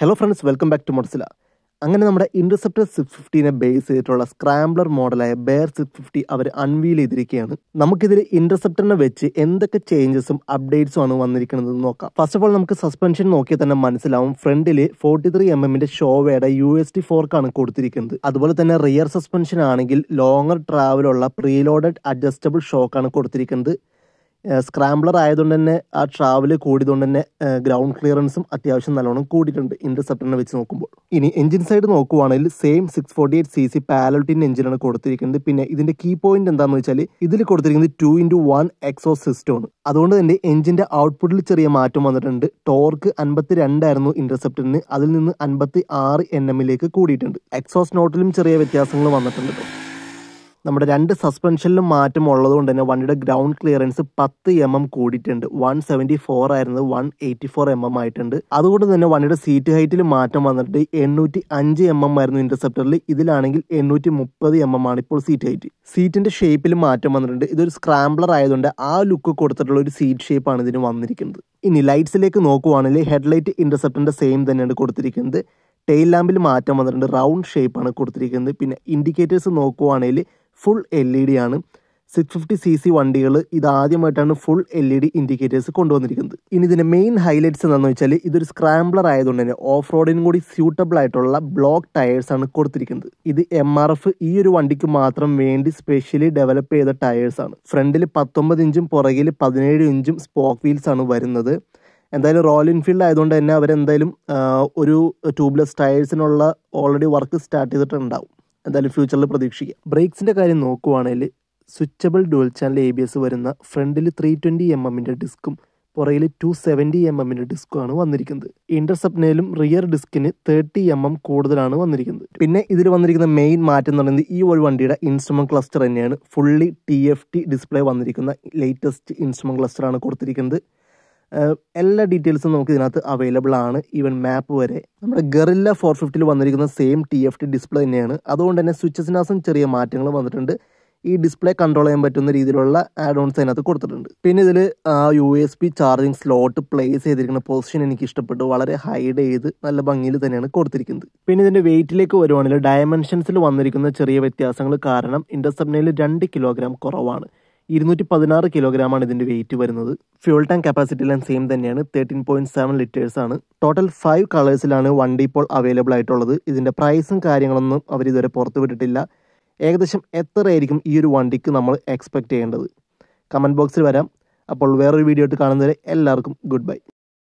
hello friends welcome back to മൊഡ്സില അങ്ങനെ നമ്മുടെ ഇൻ്റർസെപ്റ്റർ സിക്സ് ഫിഫ്റ്റീനെ ബേസ് ചെയ്തിട്ടുള്ള സ്ക്രാംബ്ലർ മോഡലായ ബെയർ സിക്സ് ഫിഫ്റ്റി അവർ അൺവീൽ ചെയ്തിരിക്കുകയാണ് നമുക്കിതിൽ ഇൻ്റർസെപ്റ്ററിനെ വെച്ച് എന്തൊക്കെ ചേഞ്ചസും അപ്ഡേറ്റ്സും ആണ് വന്നിരിക്കുന്നത് എന്ന് നോക്കാം ഫസ്റ്റ് ഓഫ് ഓൾ നമുക്ക് സസ്പെൻഷൻ നോക്കിയാൽ തന്നെ മനസ്സിലാവും ഫ്രണ്ടിൽ ഫോർട്ടി ത്രീ എം എമ്മിന്റെ ഷോവയുടെ യു എസ് ടി ഫോർക്കാണ് കൊടുത്തിരിക്കുന്നത് അതുപോലെ തന്നെ റിയർ സസ്പെൻഷൻ ആണെങ്കിൽ ലോങ്ങർ ട്രാവലുള്ള പ്രീലോഡഡ് അഡ്ജസ്റ്റബിൾ ഷോക്കാണ് കൊടുത്തിരിക്കുന്നത് സ്ക്രാംബ്ലർ ആയതുകൊണ്ട് തന്നെ ആ ട്രാവൽ കൂടിയതുകൊണ്ട് തന്നെ ഗ്രൗണ്ട് ക്ലിയറൻസും അത്യാവശ്യം നല്ലോണം കൂടിയിട്ടുണ്ട് ഇന്റർസെപ്റ്ററിനെ വെച്ച് നോക്കുമ്പോൾ ഇനി എഞ്ചിൻ സൈഡ് നോക്കുവാണെങ്കിൽ same six forty eight C C പാലറ്റിൻ എഞ്ചിനാണ് കൊടുത്തിരിക്കുന്നത് പിന്നെ ഇതിന്റെ കീ പോയിന്റ് എന്താണെന്ന് വെച്ചാൽ ഇതിൽ കൊടുത്തിരിക്കുന്നത് ടു ഇൻറ്റു വൺ എക്സോ സിസ്റ്റമാണ് അതുകൊണ്ട് തന്നെ എഞ്ചിന്റെ ഔട്ട്പുട്ടിൽ ചെറിയ മാറ്റം വന്നിട്ടുണ്ട് ടോർക്ക് അൻപത്തി രണ്ടായിരുന്നു ഇന്റർസെപ്റ്ററിന് അതിൽ നിന്ന് അൻപത്തി ആറ് എൻ എമ്മിലേക്ക് കൂടിയിട്ടുണ്ട് എക്സോസ് നോട്ടിലും ചെറിയ വ്യത്യാസങ്ങൾ വന്നിട്ടുണ്ട് കേട്ടോ നമ്മുടെ രണ്ട് സസ്പെൻഷനിലും മാറ്റം ഉള്ളതുകൊണ്ട് തന്നെ വണ്ടിയുടെ ഗ്രൗണ്ട് ക്ലിയറൻസ് പത്ത് എം എം കൂടിയിട്ടുണ്ട് വൺ സെവൻറ്റി ഫോർ ആയിരുന്നത് one eighty four M M ആയിട്ടുണ്ട് അതുകൊണ്ട് തന്നെ വണ്ടിയുടെ സീറ്റ് ഹൈറ്റിൽ മാറ്റം വന്നിട്ട് എണ്ണൂറ്റി അഞ്ച് എം എം ആയിരുന്നു ഇന്റർസെപ്റ്ററിൽ ഇതിലാണെങ്കിൽ എണ്ണൂറ്റി മുപ്പത് എം എം ആണ് ഇപ്പോൾ സീറ്റ് ഹൈറ്റ് സീറ്റിന്റെ ഷേപ്പിൽ മാറ്റം വന്നിട്ടുണ്ട് ഇതൊരു സ്ക്രാംബ്ലർ ആയതുകൊണ്ട് ആ ലുക്ക് കൊടുത്തിട്ടുള്ള ഒരു സീറ്റ് ഷേപ്പാണ് ഇതിന് വന്നിരിക്കുന്നത് ഇനി ലൈറ്റ്സിലേക്ക് നോക്കുവാണെങ്കിൽ ഹെഡ്ലൈറ്റ് ഇന്റർസെപ്റ്ററിന്റെ സെയിം തന്നെയാണ് കൊടുത്തിരിക്കുന്നത് ടെയിൽ ലാമ്പിൽ മാറ്റം വന്നിട്ടുണ്ട് റൗണ്ട് ഷേപ്പാണ് കൊടുത്തിരിക്കുന്നത് പിന്നെ ഇൻഡിക്കേറ്റേഴ്സ് നോക്കുവാണെങ്കിൽ ഫുൾ എൽ ഇ ഡി ആണ് സിക്സ് ഫിഫ്റ്റി സി സി വണ്ടികൾ ഇതാദ്യമായിട്ടാണ് full L E D indicators കൊണ്ടുവന്നിരിക്കുന്നത് ഇനി ഇതിന്റെ മെയിൻ ഹൈലൈറ്റ്സ് എന്താണെന്ന് വെച്ചാൽ ഇതൊരു സ്ക്രാംബ്ലർ ആയതുകൊണ്ട് തന്നെ ഓഫ് റോഡിനും കൂടി സ്യൂട്ടബിൾ ആയിട്ടുള്ള ബ്ലോക്ക് ടയേഴ്സ് ആണ് കൊടുത്തിരിക്കുന്നത് ഇത് എം ആർ എഫ് ഈ ഒരു വണ്ടിക്ക് മാത്രം വേണ്ടി സ്പെഷ്യലി ഡെവലപ്പ് ചെയ്ത ടയേഴ്സ് ആണ് ഫ്രണ്ടിൽ പത്തൊമ്പത് ഇഞ്ചും പുറകിൽ പതിനേഴ് ഇഞ്ചും സ്പോക്ക് വീൽസ് ആണ് വരുന്നത് എന്തായാലും റോയൽ എൻഫീൽഡ് ആയതുകൊണ്ട് തന്നെ അവരെന്തായാലും ഒരു ട്യൂബ്ലെസ് ടയേഴ്സിനുള്ള ഓൾറെഡി വർക്ക് സ്റ്റാർട്ട് ചെയ്തിട്ടുണ്ടാവും എന്തായാലും ഫ്യൂച്ചറിൽ പ്രതീക്ഷിക്കാം ബ്രേക്സിന്റെ കാര്യം നോക്കുവാണെങ്കിൽ switchable dual channel A B S വരുന്ന ഫ്രണ്ടിൽ ത്രീ ട്വൻറ്റി എം എമ്മിൻ്റെ ഡിസ്കും പുറകിൽ ടു സെവൻറ്റി എം എമ്മിൻ്റെ ഡിസ്ക്കുമാണ് വന്നിരിക്കുന്നത് ഇന്റർസെപ്റ്റിനേലും റിയർ ഡിസ്കിന് തേർട്ടി എം എം കൂടുതലാണ് വന്നിരിക്കുന്നത് പിന്നെ ഇതിൽ വന്നിരിക്കുന്ന മെയിൻ മാറ്റം എന്ന് പറയുന്നത് ഈ ഒരു വണ്ടിയുടെ ഇൻസ്ട്രുമെന്റ് ക്ലസ്റ്റർ തന്നെയാണ് fully T F T display വന്നിരിക്കുന്ന ലേറ്റസ്റ്റ് ഇൻസ്ട്രുമെന്റ് ക്ലസ്റ്റർ ആണ് കൊടുത്തിരിക്കുന്നത് എല്ലാ ഡീറ്റെയിൽസും നമുക്ക് ഇതിനകത്ത് അവൈലബിൾ ആണ് ഈവൻ മാപ്പ് വരെ നമ്മുടെ ഗറില്ല ഫോർ ഫിഫ്റ്റിയിൽ വന്നിരിക്കുന്ന same T F T display തന്നെയാണ് അതുകൊണ്ട് തന്നെ സ്വിച്ചസിനകത്തും ചെറിയ മാറ്റങ്ങൾ വന്നിട്ടുണ്ട് ഈ ഡിസ്പ്ലേ കൺട്രോൾ ചെയ്യാൻ പറ്റുന്ന രീതിയിലുള്ള ആഡ് ഓൺസ് അതിനകത്ത് കൊടുത്തിട്ടുണ്ട് പിന്നെ ഇതിൽ U S B charging slot place ചെയ്തിരിക്കുന്ന പൊസിഷൻ എനിക്ക് ഇഷ്ടപ്പെട്ടു വളരെ ഹൈഡ് ചെയ്ത് നല്ല ഭംഗിയിൽ തന്നെയാണ് കൊടുത്തിരിക്കുന്നത് പിന്നെ ഇതിന്റെ വെയിറ്റിലേക്ക് വരുവാണെങ്കിൽ ഡയമെൻഷൻസിൽ വന്നിരിക്കുന്ന ചെറിയ വ്യത്യാസങ്ങൾ കാരണം ഇന്റർസെപ്റ്റിനയിൽ രണ്ട് കിലോഗ്രാം കുറവാണ് ഇരുന്നൂറ്റി പതിനാറ് കിലോഗ്രാം ആണ് ഇതിന്റെ വെയിറ്റ് വരുന്നത് ഫ്യൂൾ ടാങ്ക് കപ്പാസിറ്റി എല്ലാം സെയിം തന്നെയാണ് തേർട്ടീൻ പോയിന്റ് സെവൻ ലിറ്റേഴ്സ് ആണ് ടോട്ടൽ ഫൈവ് കളേഴ്സിലാണ് വണ്ടി ഇപ്പോൾ അവൈലബിൾ ആയിട്ടുള്ളത് ഇതിന്റെ പ്രൈസും കാര്യങ്ങളൊന്നും അവർ ഇതുവരെ പുറത്തു വിട്ടിട്ടില്ല ഏകദേശം എത്രയായിരിക്കും ഈ ഒരു വണ്ടിക്ക് നമ്മൾ എക്സ്പെക്ട് ചെയ്യേണ്ടത് കമൻറ്റ് ബോക്സിൽ വരാം അപ്പോൾ വേറൊരു വീഡിയോ ആയിട്ട് കാണുന്നവരെ എല്ലാവർക്കും ഗുഡ് ബൈ